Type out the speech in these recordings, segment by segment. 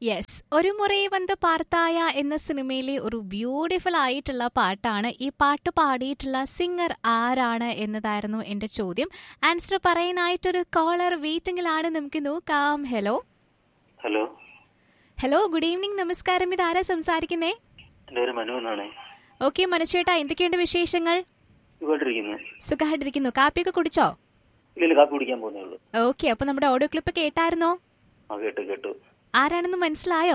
yes ഒരു Murray വന്ന് പാർത്തായ എന്ന സിനിമയിലെ ഒരു ബ്യൂട്ടിഫുൾ ആയിട്ടുള്ള പാട്ടാണ് ഈ പാട്ട് പാടിയിട്ടുള്ള സിംഗർ ആരാണ് എന്നതായിരുന്നു എന്റെ ചോദ്യം ആൻസർ പറയാനായിട്ടൊരു കോളർ വെയിറ്റിംഗിലാണ് നമുക്ക് നോക്കാം hello hello hello good evening നമസ്കാരം ഇത് ആരാ സംസാരിക്കുന്നേ എൻ്റെ പേര് മനു എന്നാണ് ഓക്കെ മനുഷ്യേട്ടാ എന്തൊക്കെയുണ്ട് വിശേഷങ്ങൾ സുഖമായിട്ടിരിക്കുന്നു സുഖമായിട്ടിരിക്കുന്നു കാപ്പിയൊക്കെ കുടിച്ചോ ഇല്ല കാപ്പി കുടിക്കാൻ പോകുന്നേ ഉള്ളൂ ഓക്കെ അപ്പൊ നമ്മുടെ ഓഡിയോ ക്ലിപ്പ് കേട്ടായിരുന്നോ ആ കേട്ടു കേട്ടു ആരാണെന്ന് മനസ്സിലായോ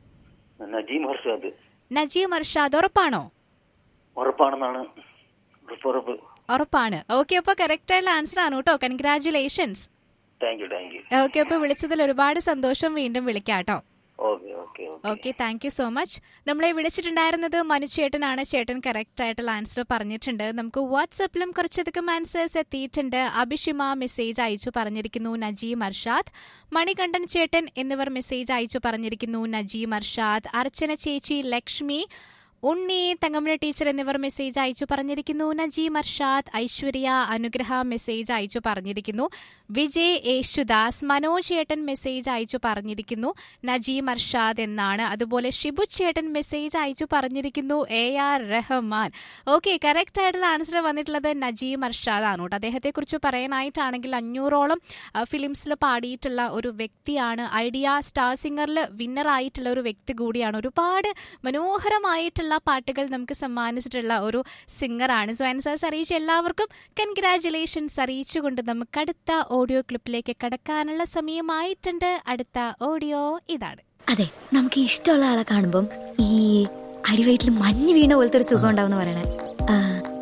നജീം ഹർഷാദ് നജീം അർഷാദ് ഉറപ്പാണോ ഉറപ്പാണെന്നാണ് ഉറപ്പ് ഉറപ്പ് ഉറപ്പാണ് ഓക്കെ അപ്പൊ കറക്റ്റ് ആയിട്ടുള്ള ആൻസർ ആണ് കേട്ടോ congratulations thank you thank you okay അപ്പൊ വിളിച്ചതിൽ ഒരുപാട് സന്തോഷം വീണ്ടും വിളിക്കാം കേട്ടോ okay okay okay okay thank you so much Manu വിളിച്ചിട്ടുണ്ടായിരുന്നത് മനു ചേട്ടനാണ് ചേട്ടൻ കറക്റ്റ് ആയിട്ടുള്ള ആൻസർ പറഞ്ഞിട്ടുണ്ട് നമുക്ക് വാട്സപ്പിലും കുറച്ചധികം ആൻസേഴ്സ് എത്തിയിട്ടുണ്ട് അഭിഷിമ മെസ്സേജ് അയച്ചു പറഞ്ഞിരിക്കുന്നു നജീം അർഷാദ് മണികണ്ഠൻ ചേട്ടൻ എന്നിവർ മെസ്സേജ് അയച്ചു പറഞ്ഞിരിക്കുന്നു നജീം അർഷാദ് അർച്ചന ചേച്ചി ലക്ഷ്മി ഉണ്ണി തങ്കമ്മ ടീച്ചർ എന്നിവർ മെസ്സേജ് അയച്ചു പറഞ്ഞിരിക്കുന്നു നജീം അർഷാദ് ഐശ്വര്യ അനുഗ്രഹ മെസ്സേജ് അയച്ചു പറഞ്ഞിരിക്കുന്നു വിജയ് യേശുദാസ് മനോജ് ചേട്ടൻ മെസ്സേജ് അയച്ചു പറഞ്ഞിരിക്കുന്നു നജീം അർഷാദ് എന്നാണ് അതുപോലെ ഷിബു ചേട്ടൻ മെസ്സേജ് അയച്ചു പറഞ്ഞിരിക്കുന്നു A R Rahman okay correct ആയിട്ടുള്ള ആൻസർ വന്നിട്ടുള്ളത് നജീം അർഷാദ് ആണ് കേട്ടോ അദ്ദേഹത്തെ കുറിച്ച് പറയാനായിട്ടാണെങ്കിൽ അഞ്ഞൂറോളം ഫിലിംസിൽ പാടിയിട്ടുള്ള ഒരു വ്യക്തിയാണ് ഐഡിയ സ്റ്റാർ സിംഗറിൽ വിന്നർ ആയിട്ടുള്ള ഒരു വ്യക്തി കൂടിയാണ് ഒരുപാട് മനോഹരമായിട്ടുള്ള പാട്ടുകൾ നമുക്ക് സമ്മാനിച്ചിട്ടുള്ള ഒരു സിംഗറാണ് സോ ആൻസേഴ്സ് അറിയിച്ച എല്ലാവർക്കും കൺഗ്രാറ്റുലേഷൻസ് അറിയിച്ചുകൊണ്ട് നമുക്ക് അടുത്ത ഓഡിയോ ക്ലിപ്പിലേക്ക് കടക്കാനുള്ള സമയമായിട്ടുണ്ട് അടുത്ത ഓഡിയോ ഇതാണ് അതെ നമുക്ക് ഇഷ്ടമുള്ള ആളെ കാണുമ്പം ഈ അടിവയറ്റിൽ മഞ്ഞ് വീണ പോലത്തെ ഒരു സുഖം ഉണ്ടാവും പറയണേ ആ,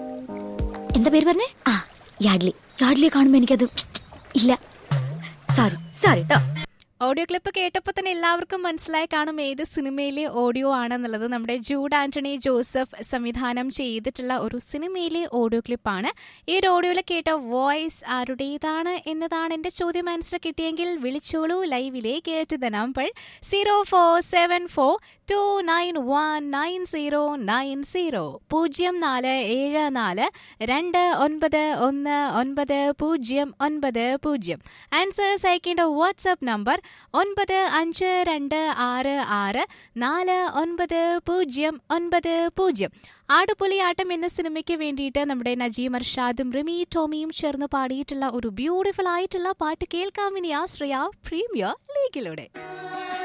എന്താ പേര് പറഞ്ഞേ ആ യാഡ്ലി യാഡ്ലിയെ കാണുമ്പോ എനിക്കത് ഇല്ല സോറി സോറി കേട്ടോ ഓഡിയോ ക്ലിപ്പ് കേട്ടപ്പോൾ തന്നെ എല്ലാവർക്കും മനസ്സിലായി കാണും ഏത് സിനിമയിലെ ഓഡിയോ ആണെന്നുള്ളത് നമ്മുടെ ജൂഡ് ആന്റണി ജോസഫ് സംവിധാനം ചെയ്തിട്ടുള്ള ഒരു സിനിമയിലെ ഓഡിയോ ക്ലിപ്പാണ് ഈ ഒരു ഓഡിയോയിൽ കേട്ട വോയിസ് ആരുടേതാണ് എന്നതാണ് എന്റെ ചോദ്യം ആൻസർ കിട്ടിയെങ്കിൽ വിളിച്ചോളൂ ലൈവിലേക്ക് to the number zero four seven four two nine one nine zero nine zero പൂജ്യം നാല് ഏഴ് നാല് രണ്ട് ഒൻപത് ഒന്ന് ഒൻപത് പൂജ്യം ഒൻപത് പൂജ്യം ആൻസേഴ്സ് അയക്കേണ്ട വാട്സ്ആപ്പ് നമ്പർ ഒൻപത് അഞ്ച് രണ്ട് ആറ് ആറ് നാല് ഒൻപത് പൂജ്യം ഒൻപത് പൂജ്യം ആടുപുലിയാട്ടം എന്ന സിനിമയ്ക്ക് വേണ്ടിയിട്ട് നമ്മുടെ നജീം അർഷാദും റിമി ടോമിയും ചേർന്ന് പാടിയിട്ടുള്ള ഒരു ബ്യൂട്ടിഫുൾ ആയിട്ടുള്ള പാട്ട് കേൾക്കാം ഇനി ആശ്രയ പ്രീമിയർ ലീഗിലൂടെ